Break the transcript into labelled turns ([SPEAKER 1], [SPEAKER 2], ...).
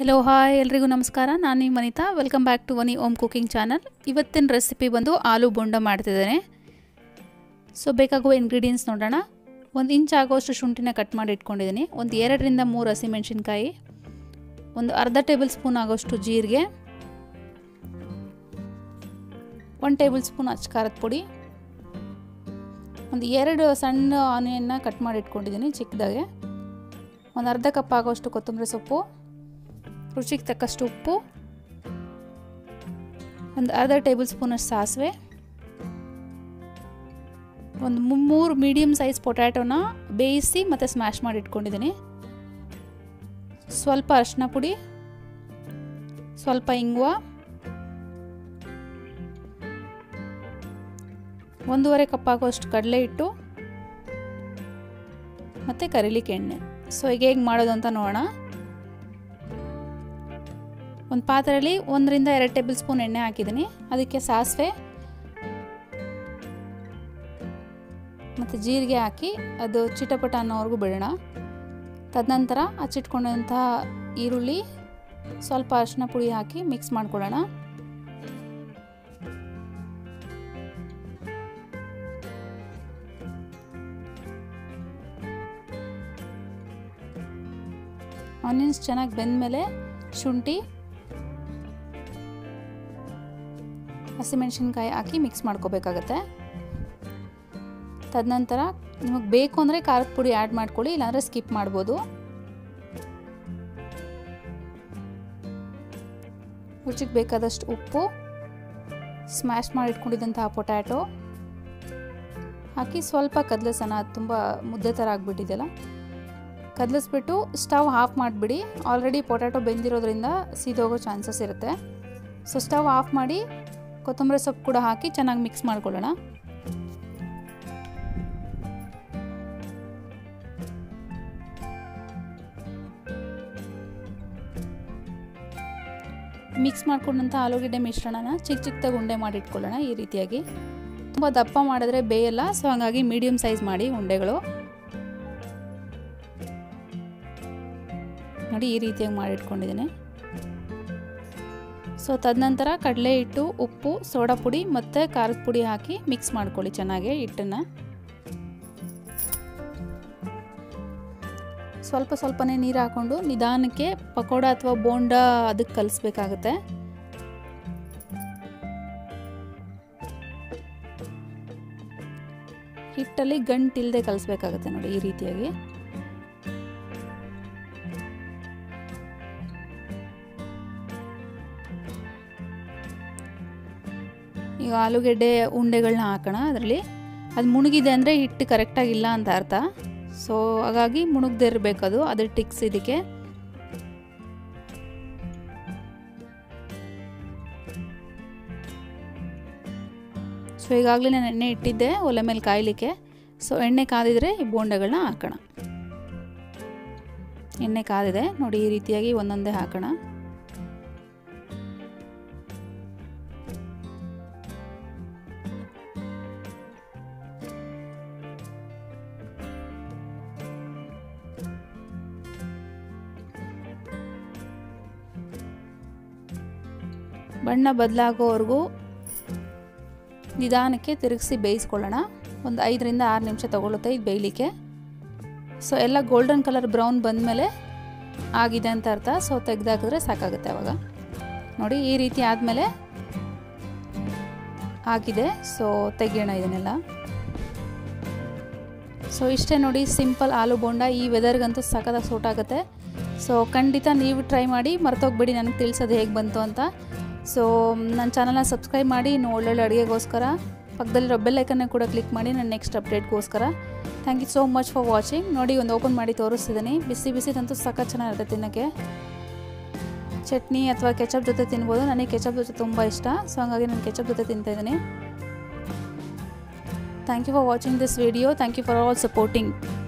[SPEAKER 1] hello hi ಎಲ್ರಿಗೂ ನಮಸ್ಕಾರ ನಾನು ನಿಮ್ಮ Vanitha welcome back to Vani home cooking channel ಇವತ್ತಿನ ರೆಸಿಪಿ ಬಂದು ಆಲೂ ಬೊಂಡ ಮಾಡ್ತಿದ್ದೇನೆ ಸೊ ಬೇಕಾಗುವ ಇಂಗ್ರೀಡಿಯೆಂಟ್ಸ್ ನೋಡೋಣ ಒಂದು ಇಂಚ್ ಆಗೋಷ್ಟು ಶುಂಠಿನ ಕಟ್ ಮಾಡಿ ಇಟ್ಕೊಂಡಿದ್ದೀನಿ ಒಂದು ಎರಡರಿಂದ ಮೂರು ಹಸಿಮೆಣಸಿನ್ಕಾಯಿ ಒಂದು ಅರ್ಧ ಟೇಬಲ್ ಸ್ಪೂನ್ ಆಗೋಷ್ಟು ಜೀರಿಗೆ ಒನ್ ಟೇಬಲ್ ಸ್ಪೂನ್ ಅಚ್ಚ ಖಾರದ ಪುಡಿ ಒಂದು ಎರಡು ಸಣ್ಣ ಆನಿಯನ್ನ ಕಟ್ ಮಾಡಿ ಇಟ್ಕೊಂಡಿದ್ದೀನಿ ಚಿಕ್ಕದಾಗೆ ಒಂದು ಅರ್ಧ ಕಪ್ ಆಗೋಷ್ಟು ಕೊತ್ತಂಬರಿ ಸೊಪ್ಪು ರುಚಿಗೆ ತಕ್ಕಷ್ಟು ಉಪ್ಪು ಒಂದು ಅರ್ಧ ಟೇಬಲ್ ಸ್ಪೂನಷ್ಟು ಸಾಸಿವೆ ಒಂದು ಮೂರು ಮೀಡಿಯಮ್ ಸೈಜ್ ಪೊಟ್ಯಾಟೊನ ಬೇಯಿಸಿ ಮತ್ತು ಸ್ಮ್ಯಾಶ್ ಮಾಡಿ ಇಟ್ಕೊಂಡಿದ್ದೀನಿ ಸ್ವಲ್ಪ ಅರಿಶಿನ ಪುಡಿ ಸ್ವಲ್ಪ ಇಂಗುವ ಒಂದೂವರೆ ಕಪ್ ಆಗೋಷ್ಟು ಕಡಲೆ ಹಿಟ್ಟು ಮತ್ತು ಕರಿಲಿಕ್ಕೆ ಎಣ್ಣೆ ಸೊ ಈಗ ಹೇಗೆ ಮಾಡೋದು ಅಂತ ನೋಡೋಣ ಒಂದು ಪಾತ್ರೆಯಲ್ಲಿ ಒಂದರಿಂದ ಎರಡು ಟೇಬಲ್ ಸ್ಪೂನ್ ಎಣ್ಣೆ ಹಾಕಿದ್ದೀನಿ ಅದಕ್ಕೆ ಸಾಸಿವೆ ಮತ್ತು ಜೀರಿಗೆ ಹಾಕಿ ಅದು ಚಿಟಪಟ ಅನ್ನೋವರೆಗೂ ಬಿಡೋಣ ತದನಂತರ ಹಚ್ಚಿಟ್ಕೊಂಡಂತಹ ಈರುಳ್ಳಿ ಸ್ವಲ್ಪ ಅರಿಶಿನ ಪುಡಿ ಹಾಕಿ ಮಿಕ್ಸ್ ಮಾಡ್ಕೊಳ್ಳೋಣ ಆನಿಯನ್ಸ್ ಚೆನ್ನಾಗಿ ಬೆಂದಮೇಲೆ ಶುಂಠಿ ಹಸಿಮೆಣಸಿನ್ಕಾಯಿ ಹಾಕಿ ಮಿಕ್ಸ್ ಮಾಡ್ಕೋಬೇಕಾಗತ್ತೆ ತದನಂತರ ನಿಮಗೆ ಬೇಕು ಅಂದರೆ ಖಾರದ ಪುಡಿ ಆ್ಯಡ್ ಮಾಡ್ಕೊಳ್ಳಿ ಇಲ್ಲಾಂದರೆ ಸ್ಕಿಪ್ ಮಾಡ್ಬೋದು ರುಚಿಗೆ ಬೇಕಾದಷ್ಟು ಉಪ್ಪು ಸ್ಮ್ಯಾಶ್ ಮಾಡಿ ಇಟ್ಕೊಂಡಿದ್ದಂತಹ ಪೊಟ್ಯಾಟೊ ಹಾಕಿ ಸ್ವಲ್ಪ ಕದಲಿಸೋಣ ಅದು ತುಂಬ ಮುದ್ದೆ ಥರ ಆಗಿಬಿಟ್ಟಿದೆಯಲ್ಲ ಕದಲಿಸ್ಬಿಟ್ಟು ಸ್ಟವ್ ಆಫ್ ಮಾಡಿಬಿಡಿ ಆಲ್ರೆಡಿ ಪೊಟ್ಯಾಟೊ ಬೆಂದಿರೋದ್ರಿಂದ ಸೀದೋಗೋ ಚಾನ್ಸಸ್ ಇರುತ್ತೆ ಸೊ ಸ್ಟವ್ ಆಫ್ ಮಾಡಿ ಕೊತ್ತಂಬರಿ ಸೊಪ್ಪು ಕೂಡ ಹಾಕಿ ಚೆನ್ನಾಗಿ ಮಿಕ್ಸ್ ಮಾಡ್ಕೊಳ್ಳೋಣ ಮಿಕ್ಸ್ ಮಾಡ್ಕೊಂಡಂಥ ಆಲೂಗೆಡ್ಡೆ ಮಿಶ್ರಣನ ಚಿಕ್ಕ ಚಿಕ್ಕದಾಗಿ ಉಂಡೆ ಮಾಡಿ ಇಟ್ಕೊಳ್ಳೋಣ ಈ ರೀತಿಯಾಗಿ ತುಂಬ ದಪ್ಪ ಮಾಡಿದ್ರೆ ಬೇಯಲ್ಲ ಸೊ ಹಾಗಾಗಿ ಮೀಡಿಯಮ್ ಸೈಜ್ ಮಾಡಿ ಉಂಡೆಗಳು ನೋಡಿ ಈ ರೀತಿಯಾಗಿ ಮಾಡಿಟ್ಕೊಂಡಿದ್ದೀನಿ ಸೊ ತದನಂತರ ಕಡಲೆ ಹಿಟ್ಟು ಉಪ್ಪು ಸೋಡಾ ಪುಡಿ ಮತ್ತು ಖಾರದ ಪುಡಿ ಹಾಕಿ ಮಿಕ್ಸ್ ಮಾಡ್ಕೊಳ್ಳಿ ಚೆನ್ನಾಗಿ ಹಿಟ್ಟನ್ನು ಸ್ವಲ್ಪ ಸ್ವಲ್ಪನೇ ನೀರು ಹಾಕ್ಕೊಂಡು ನಿಧಾನಕ್ಕೆ ಪಕೋಡ ಅಥವಾ ಬೋಂಡ ಅದಕ್ಕೆ ಕಲಿಸ್ಬೇಕಾಗತ್ತೆ ಹಿಟ್ಟಲ್ಲಿ ಗಂಟಿಲ್ಲದೆ ಕಲಿಸ್ಬೇಕಾಗತ್ತೆ ನೋಡಿ ಈ ರೀತಿಯಾಗಿ ಈಗ ಆಲೂಗೆಡ್ಡೆ ಉಂಡೆಗಳನ್ನ ಹಾಕೋಣ ಅದರಲ್ಲಿ ಅದು ಮುಳುಗಿದೆ ಅಂದರೆ ಹಿಟ್ಟು ಕರೆಕ್ಟಾಗಿಲ್ಲ ಅಂತ ಅರ್ಥ ಸೊ ಹಾಗಾಗಿ ಮುಣುಗ್ದೇ ಇರಬೇಕು ಅದು ಅದ್ರ ಟಿಕ್ಸ್ ಇದಕ್ಕೆ ಸೊ ಈಗಾಗಲೇ ನಾನು ಎಣ್ಣೆ ಇಟ್ಟಿದ್ದೆ ಒಲೆ ಮೇಲೆ ಕಾಯಲಿಕ್ಕೆ ಸೊ ಎಣ್ಣೆ ಕಾದಿದ್ರೆ ಈ ಬೋಂಡಗಳನ್ನ ಹಾಕೋಣ ಎಣ್ಣೆ ಕಾದಿದೆ ನೋಡಿ ಈ ರೀತಿಯಾಗಿ ಒಂದೊಂದೇ ಹಾಕೋಣ ಬಣ್ಣ ಬದಲಾಗೋವರೆಗೂ ನಿಧಾನಕ್ಕೆ ತಿರುಗಿಸಿ ಬೇಯಿಸ್ಕೊಳ್ಳೋಣ ಒಂದು ಐದರಿಂದ ಆರು ನಿಮಿಷ ತೊಗೊಳುತ್ತೆ ಇದು ಬೇಯಲಿಕ್ಕೆ ಸೊ ಎಲ್ಲ ಗೋಲ್ಡನ್ ಕಲರ್ ಬ್ರೌನ್ ಬಂದಮೇಲೆ ಆಗಿದೆ ಅಂತ ಅರ್ಥ ಸೊ ತೆಗೆದಾಕಿದ್ರೆ ಸಾಕಾಗುತ್ತೆ ಅವಾಗ ನೋಡಿ ಈ ರೀತಿ ಆದಮೇಲೆ ಆಗಿದೆ ಸೊ ತೆಗಿಯೋಣ ಇದನ್ನೆಲ್ಲ ಸೊ ಇಷ್ಟೇ ನೋಡಿ ಸಿಂಪಲ್ ಆಲೂ ಬೋಂಡ ಈ ವೆದರ್ಗಂತೂ ಸಖತ್ತಾಗಿ ಸೂಟ್ ಆಗುತ್ತೆ ಸೊ ಖಂಡಿತ ನೀವು ಟ್ರೈ ಮಾಡಿ ಮರ್ತೋಗ್ಬೇಡಿ ನನಗೆ ತಿಳಿಸೋದು ಹೇಗೆ ಬಂತು ಅಂತ ಸೊ ನನ್ನ ಚಾನಲ್ನ ಸಬ್ಸ್ಕ್ರೈಬ್ ಮಾಡಿ ಇನ್ನು ಒಳ್ಳೊಳ್ಳೆ ಅಡುಗೆಗೋಸ್ಕರ ಪಕ್ಕದಲ್ಲಿರೋ ಬೆಲ್ ಐಕನ್ನ ಕೂಡ ಕ್ಲಿಕ್ ಮಾಡಿ ನನ್ನ ನೆಕ್ಸ್ಟ್ ಅಪ್ಡೇಟ್ಗೋಸ್ಕರ thank you so much for watching ನೋಡಿ ಒಂದು ಓಪನ್ ಮಾಡಿ ತೋರಿಸ್ತಿದ್ದೀನಿ ಬಿಸಿ ಬಿಸಿದಂತೂ ಸಖತ್ ಚೆನ್ನಾಗಿರುತ್ತೆ ತಿನ್ನೋಕ್ಕೆ ಚಟ್ನಿ ಅಥವಾ ಕೆಚಪ್ ಜೊತೆ ತಿನ್ಬೋದು ನನಗೆ ಕೆಚಪ್ ಜೊತೆ ತುಂಬ ಇಷ್ಟ ಸೊ ಹಾಗಾಗಿ ನಾನು ಕೆಚಪ್ ಜೊತೆ ತಿಂತಾಯಿದ್ದೀನಿ thank you for watching this video thank you for all supporting